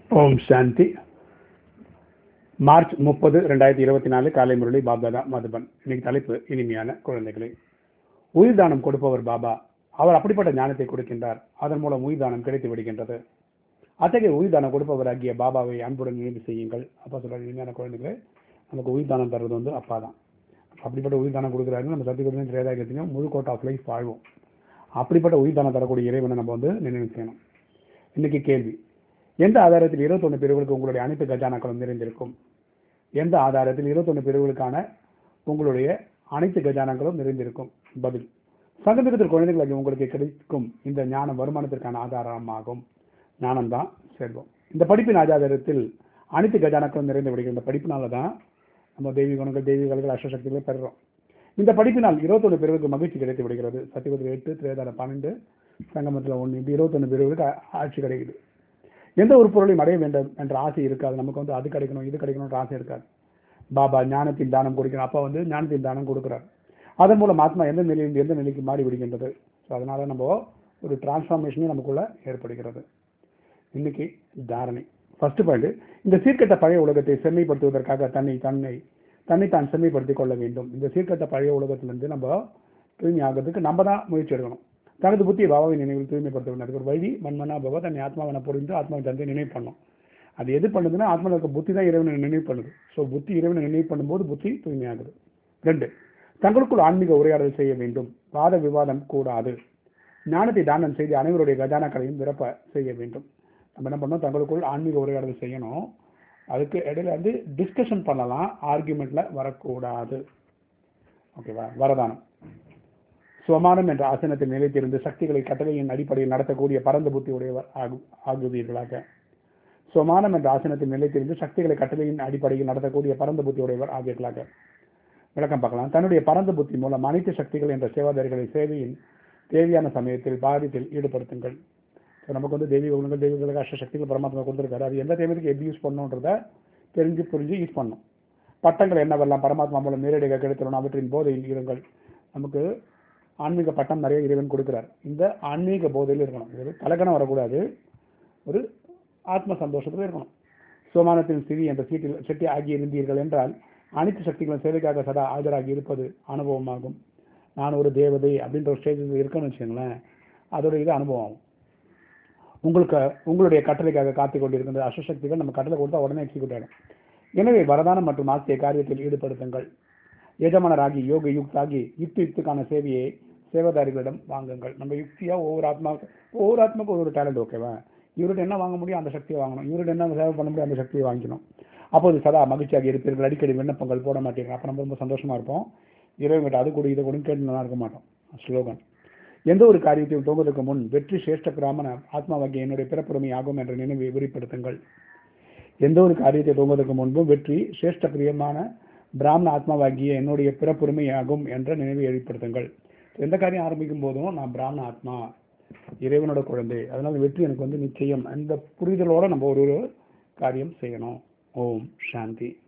ஓம் சாந்தி March முப்பது ரெண்டாயிரத்தி இருபத்தி நாலு காலை முரளி பாப்தாதா மதுபன் இன்னைக்கு தலைப்பு இனிமையான குழந்தைகளை உயிர் தானம் கொடுப்பவர் பாபா அவர் அப்படிப்பட்ட ஞானத்தை கொடுக்கின்றார் அதன் மூலம் உயிர் தானம் கிடைத்து விடுகின்றது அத்தகைய உயிர் தானம் கொடுப்பவராகிய பாபாவை அன்புடன் நினைவு செய்யுங்கள் அப்பா சொல்ற இனிமையான குழந்தைகளே நமக்கு உயிர் தானம் தர்றது வந்து அப்பா தான் அப்படிப்பட்ட உயிர் தானம் கொடுக்குறாரு நம்ம சத்தியகுடன் திரேதாயத்திலையும் முழு கோட் ஆஃப் லைஃப் வாழ்வோம் அப்படிப்பட்ட உயிர் தானம் தரக்கூடிய இறைவனை நம்ம வந்து நினைவு செய்யணும் இன்னைக்கு கேள்வி எந்த ஆதாரத்தில் இருபத்தொன்று பிரிவுகளுக்கு உங்களுடைய அனைத்து கஜானாக்களும் நிறைந்திருக்கும் எந்த ஆதாரத்தில் இருபத்தொன்று பிரிவுகளுக்கான உங்களுடைய அனைத்து கஜானாக்களும் நிறைந்திருக்கும் பதில் சங்கமிகத்தில் குழந்தைகளுக்கு உங்களுக்கு கிடைக்கும் இந்த ஞானம் வருமானத்திற்கான ஆதாரமாகும் ஞானம் தான் செல்வம் இந்த படிப்பின் ஆதாரத்தில் அனைத்து கஜானாக்களும் நிறைந்து விடுகிற இந்த படிப்பினால தான் நம்ம தெய்வீ குணங்கள் தெய்வீகங்கள் அஷ்டசக்திகளை பெறுறோம் இந்த படிப்பினால் இருபத்தொன்று பிரிவுக்கு மகிழ்ச்சி கிடைத்து விடுகிறது சத்தியகுதில் எட்டு திரேதார பன்னெண்டு சங்கமத்தில் ஒன்று இப்படி இருபத்தொன்று பிரிவுகளுக்கு ஆட்சி கிடைக்குது எந்த ஒரு பொருளையும் அடைய வேண்டும் என்ற ஆசை இருக்காது நமக்கு வந்து அது கிடைக்கணும் இது கிடைக்கணும்ன்ற ஆசை இருக்காது பாபா ஞானத்தின் தானம் கொடுக்கணும் அப்பா வந்து ஞானத்தின் தானம் கொடுக்குறார் அதன் மூலம் ஆத்மா எந்த நிலையிலிருந்து எந்த நிலைக்கு மாறி விடுகின்றது ஸோ அதனால நம்ம ஒரு டிரான்ஸ்ஃபார்மேஷனே நமக்குள்ள ஏற்படுகிறது இன்னைக்கு தாரணை ஃபர்ஸ்ட் பாயிண்ட் இந்த சீர்கட்ட பழைய உலகத்தை செம்மைப்படுத்துவதற்காக தன்னை தன்னை தன்னை தான் செம்மைப்படுத்திக் கொள்ள வேண்டும் இந்த சீர்கட்ட பழைய உலகத்திலிருந்து நம்ம தூய்மை ஆகிறதுக்கு நம்ம தான் முயற்சி எடுக்கணும் தனது புத்தியை பாபாவின் நினைவில் தூய்மைப்படுத்த வேண்டும் அதுக்கு ஒரு வழி மண்மனா பாபா தன்னை ஆத்மாவனை புரிந்து ஆத்மாவை தந்தை நினைவு பண்ணும் அது எது பண்ணுதுன்னா ஆத்மாவில் இருக்க புத்தி தான் இறைவனை நினைவு பண்ணுது ஸோ புத்தி இறைவனை நினைவு பண்ணும்போது புத்தி தூய்மையாகுது ரெண்டு தங்களுக்குள் ஆன்மீக உரையாடல் செய்ய வேண்டும் வாத விவாதம் கூடாது ஞானத்தை தானம் செய்து அனைவருடைய கஜானாக்களையும் விரப்ப செய்ய வேண்டும் நம்ம என்ன பண்ணோம் தங்களுக்குள் ஆன்மீக உரையாடல் செய்யணும் அதுக்கு இடையில வந்து டிஸ்கஷன் பண்ணலாம் ஆர்குமெண்ட்ல வரக்கூடாது ஓகேவா வரதானம் சுவமானம் என்ற ஆசனத்தில் நிலைத்திருந்து சக்திகளை கட்டளையின் அடிப்படையில் நடத்தக்கூடிய பரந்த புத்தி உடையவர் ஆகு ஆகுவீர்களாக சுவமானம் என்ற ஆசனத்தில் நிலைத்திருந்து சக்திகளை கட்டளையின் அடிப்படையில் நடத்தக்கூடிய பரந்த புத்தி உடையவர் ஆகியர்களாக விளக்கம் பார்க்கலாம் தன்னுடைய பரந்த புத்தி மூலம் அனைத்து சக்திகள் என்ற சேவாதாரிகளை சேவையின் தேவையான சமயத்தில் பாதித்தில் ஈடுபடுத்துங்கள் நமக்கு வந்து தெய்வீக குணங்கள் தெய்வீக அஷ்ட சக்திகள் பரமாத்மா கொடுத்துருக்காரு அது எந்த தேவைக்கு எப்படி யூஸ் பண்ணணுன்றத தெரிஞ்சு புரிஞ்சு யூஸ் பண்ணணும் பட்டங்கள் என்னவெல்லாம் பரமாத்மா மூலம் நேரடியாக கிடைத்தணும் அவற்றின் போதையில் இருங்கள் நமக்கு ஆன்மீக பட்டம் நிறைய இறைவன் கொடுக்கிறார் இந்த ஆன்மீக போதையில் இருக்கணும் இது கலக்கணம் வரக்கூடாது ஒரு ஆத்ம சந்தோஷத்தில் இருக்கணும் சோமானத்தின் ஸ்திதி என்ற சீட்டில் செட்டி ஆகி இருந்தீர்கள் என்றால் அனைத்து சக்திகளும் சேவைக்காக சதா ஆஜராகி இருப்பது அனுபவமாகும் நான் ஒரு தேவதை அப்படின்ற ஒரு ஸ்டேஜில் இருக்கணும்னு வச்சுங்களேன் அதோட இது அனுபவம் ஆகும் உங்களுக்கு உங்களுடைய கட்டளைக்காக காத்து கொண்டிருக்கின்ற அசசக்திகள் நம்ம கட்டளை கொடுத்தா உடனே எக்ஸிக்யூட் ஆகிடும் எனவே வரதானம் மற்றும் ஆசிய காரியத்தில் ஈடுபடுத்துங்கள் எஜமானராகி யோக யுக்தாகி யுக்தி யுக்துக்கான சேவையை சேவதாரிகளிடம் வாங்குங்கள் நம்ம யுக்தியா ஒவ்வொரு ஆத்மா ஒவ்வொரு ஆத்மாவுக்கு ஒவ்வொரு டேலண்ட் ஓகேவா இவர்கிட்ட என்ன வாங்க முடியும் அந்த சக்தியை வாங்கணும் இவர்கிட்ட என்ன சேவை பண்ண முடியும் அந்த சக்தியை வாங்கிக்கணும் அப்போது சதா மகிழ்ச்சியாக இருப்பீர்கள் அடிக்கடி விண்ணப்பங்கள் போட மாட்டீங்க அப்போ நம்ம ரொம்ப சந்தோஷமா இருப்போம் இறைவன்கிட்ட அது கூட இதை கூட கேட்டு நல்லா இருக்க மாட்டோம் ஸ்லோகன் எந்த ஒரு காரியத்தையும் துவங்குவதற்கு முன் வெற்றி சிரேஷ்ட பிராமண ஆத்மாவாகிய என்னுடைய பிறப்புரிமை ஆகும் என்ற நினைவை வெளிப்படுத்துங்கள் எந்த ஒரு காரியத்தை துவங்குவதற்கு முன்பும் வெற்றி சிரேஷ்ட பிரியமான பிராமண ஆத்மாவாகிய என்னுடைய பிறப்புரிமை ஆகும் என்ற நினைவை வெளிப்படுத்துங்கள் எந்த காரியம் ஆரம்பிக்கும் போதும் நான் பிராமண ஆத்மா இறைவனோட குழந்தை அதனால வெற்றி எனக்கு வந்து நிச்சயம் அந்த புரிதலோட நம்ம ஒரு ஒரு காரியம் செய்யணும் ஓம் சாந்தி